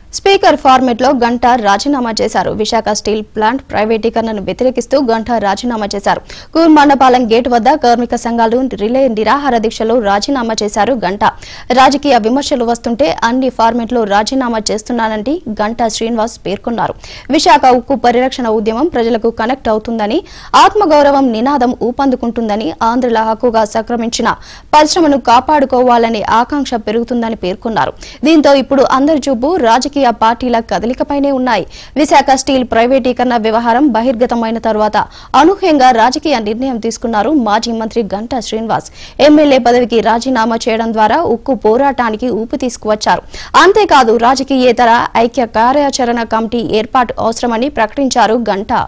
speaker format లో గంట రాజీనామా చేశారు విశాఖ స్టీల్ ప్లాంట్ ప్రైవేటీకరణను వ్యతిరేకిస్తూ గంట రాజీనామా చేశారు కూర్మాండపాలెం గేట్ వద్ద కార్మిక సంఘాలు రిలే నిరాహార దీక్షలో రాజీనామా చేశారు గంట రాజకీయ విమర్శలు వస్తుంటే అన్ని ఫార్మెట్లో రాజీనామా చేస్తున్నానంటే గంటా శ్రీనివాస్ పేర్కొన్నారు విశాఖ ఉక్కు పరిరక్షణ ఉద్యమం ప్రజలకు కనెక్ట్ అవుతుందని ఆత్మగౌరవం నినాదం ఊపందుకుంటుందని ఆంధ్రుల హక్కుగా సంక్రమించిన పరిశ్రమను కాపాడుకోవాలనే ఆకాంక్ష పెరుగుతుందని పేర్కొన్నారు దీంతో ఇప్పుడు అందరి చూపు రాజకీయ పార్టీల కదలికపైనే ఉన్నాయి విశాఖ స్టీల్ ప్రైవేటీకరణ వ్యవహారం బహిర్గతమైన తర్వాత అనూహ్యంగా రాజకీయ నిర్ణయం తీసుకున్నారు మాజీ మంత్రి గంటా శ్రీనివాస్ ఎమ్మెల్యే పదవికి రాజీనామా చేయడం ద్వారా ఉక్కు పోరాటానికి ఊపు తీసుకువచ్చారు అంతేకాదు రాజకీయేతర ఐక్య కార్యాచరణ కమిటీ ఏర్పాటు అవసరమని ప్రకటించారు గంటా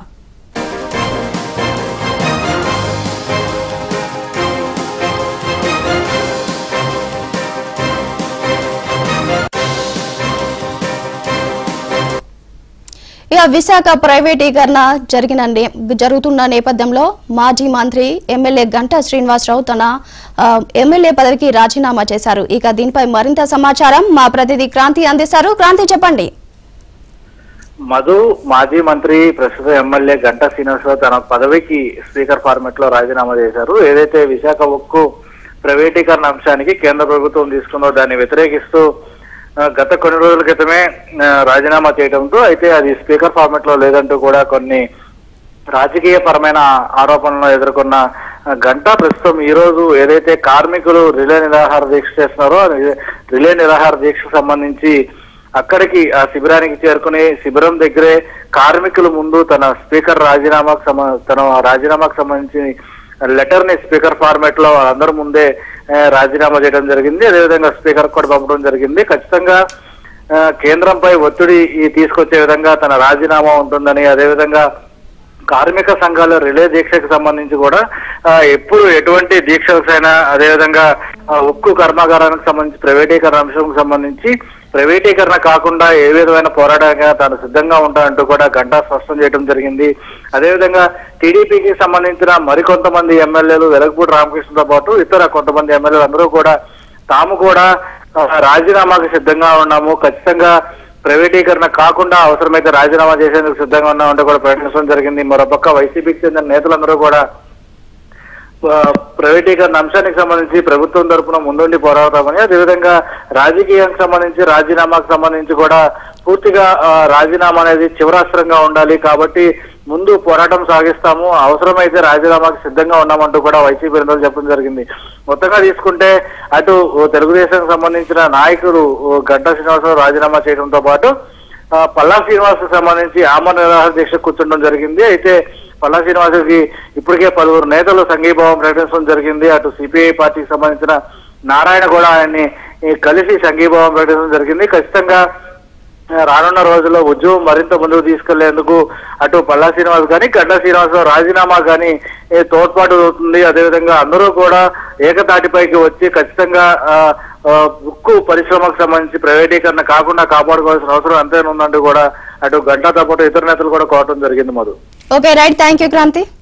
ఇక విశాఖ ప్రైవేటీకరణ జరిగిన నే- జరుగుతున్న నేపథ్యంలో మాజీ మంత్రి ఎమ్మెల్యే గంటా శ్రీనివాసరావు తన ఆ, ఎమ్మెల్యే పదవికి రాజీనామా చేశారు ఇక దీనిపై మరింత సమాచారం మా ప్రతినిధి క్రాంతి అందిస్తారు క్రాంతి చెప్పండి మధు మాజీ మంత్రి ప్రస్తుత ఎమ్మెల్యే గంటా శ్రీనివాసరావు తన పదవికి స్పీకర్ ఫార్మెట్ లో రాజీనామా చేశారు ఏదైతే విశాఖ ఉక్కు ప్రైవేటీకరణ అంశానికి కేంద్ర ప్రభుత్వం తీసుకుందో దాన్ని వ్యతిరేకిస్తూ ఆ, గత కొన్ని రోజుల క్రితమే ఆ, రాజీనామా చేయడంతో అయితే అది స్పీకర్ ఫార్మెట్ లో లేదంటూ కూడా కొన్ని రాజకీయ పరమైన ఆరోపణలు ఎదుర్కొన్న గంటా ప్రస్తుతం ఈ రోజు ఏదైతే కార్మికులు రిలే నిరాహార దీక్ష చేస్తున్నారో ఆ రిలే నిరాహార దీక్షకు సంబంధించి అక్కడికి ఆ శిబిరానికి చేరుకుని శిబిరం దగ్గరే కార్మికుల ముందు తన స్పీకర్ రాజీనామాకు సంబ తన రాజీనామాకు సంబంధించి లెటర్ ని స్పీకర్ ఫార్మాట్ లో అందరి ముందే ఆ, రాజీనామా చేయడం జరిగింది అదేవిధంగా స్పీకర్ కూడా పంపడం జరిగింది ఖచ్చితంగా ఆ, కేంద్రంపై ఒత్తిడి ఈ తీసుకొచ్చే విధంగా తన రాజీనామా ఉంటుందని అదేవిధంగా కార్మిక సంఘాల రిలే దీక్షకు సంబంధించి కూడా ఆ, ఎప్పుడు ఎటువంటి దీక్షలకైనా అదేవిధంగా ఆ, ఉక్కు కర్మాగారానికి సంబంధించి ప్రైవేటీకరణ అంశంకు సంబంధించి ప్రైవేటీకరణ కాకుండా ఏ విధమైన పోరాటానికి తాను సిద్ధంగా ఉంటానంటూ కూడా గంటా స్పష్టం చేయడం జరిగింది అదేవిధంగా టీడీపీకి సంబంధించిన మరికొంతమంది ఎమ్మెల్యేలు వెలగపూడి రామకృష్ణతో పాటు ఇతర కొంతమంది ఎమ్మెల్యేలు అందరూ కూడా తాము కూడా ఆ, రాజీనామాకు సిద్ధంగా ఉన్నాము ఖచ్చితంగా ప్రైవేటీకరణ కాకుండా అవసరమైతే రాజీనామా చేసేందుకు సిద్ధంగా ఉన్నామంటే కూడా ప్రకటించడం జరిగింది మరోపక్క వైసీపీకి చెందిన నేతలందరూ కూడా ఆ, ప్రైవేటీకరణ అంశానికి సంబంధించి ప్రభుత్వం తరపున ముందుండి పోరాడతామని అదేవిధంగా రాజకీయానికి సంబంధించి రాజీనామాకు సంబంధించి కూడా పూర్తిగా ఆ, రాజీనామా అనేది చివరాస్త్రంగా ఉండాలి కాబట్టి ముందు పోరాటం సాగిస్తాము అవసరమైతే రాజీనామాకు సిద్ధంగా ఉన్నామంటూ కూడా వైసీపీ నేతలు చెప్పడం జరిగింది మొత్తంగా తీసుకుంటే అటు తెలుగుదేశం సంబంధించిన నాయకులు ఓ గంటా శ్రీనివాసరావు రాజీనామా చేయడంతో పాటు ఆ, పల్లా శ్రీనివాస్ సంబంధించి ఆమరణ నిరాహార దీక్ష కూర్చుండడం జరిగింది అయితే పల్లా శ్రీనివాసకి ఇప్పటికే పలువురు నేతలు సంఘీభావం ప్రకటించడం జరిగింది అటు సిపిఐ పార్టీకి సంబంధించిన నారాయణ కూడా ఆయన్ని ఈ, కలిసి సంఘీభావం ప్రకటించడం జరిగింది ఖచ్చితంగా ఆ, రానున్న రోజుల్లో ఉద్యమం మరింత ముందుకు తీసుకెళ్లేందుకు అటు పల్లా శ్రీనివాస్ కానీ గడ్డ శ్రీనివాసరావు రాజీనామా కానీ ఏ, తోడ్పాటు అవుతుంది అదేవిధంగా అందరూ కూడా ఏకతాటిపైకి వచ్చి ఖచ్చితంగా ఆ, ఆ, ఉక్కు పరిశ్రమకు సంబంధించి ప్రైవేటీకరణ కాకుండా కాపాడుకోవాల్సిన అవసరం ఎంతైనా ఉందంటూ కూడా అటు గంటాతో పాటు ఇతర నేతలు కూడా కోరటం జరిగింది Madhu okay right thank you Kranti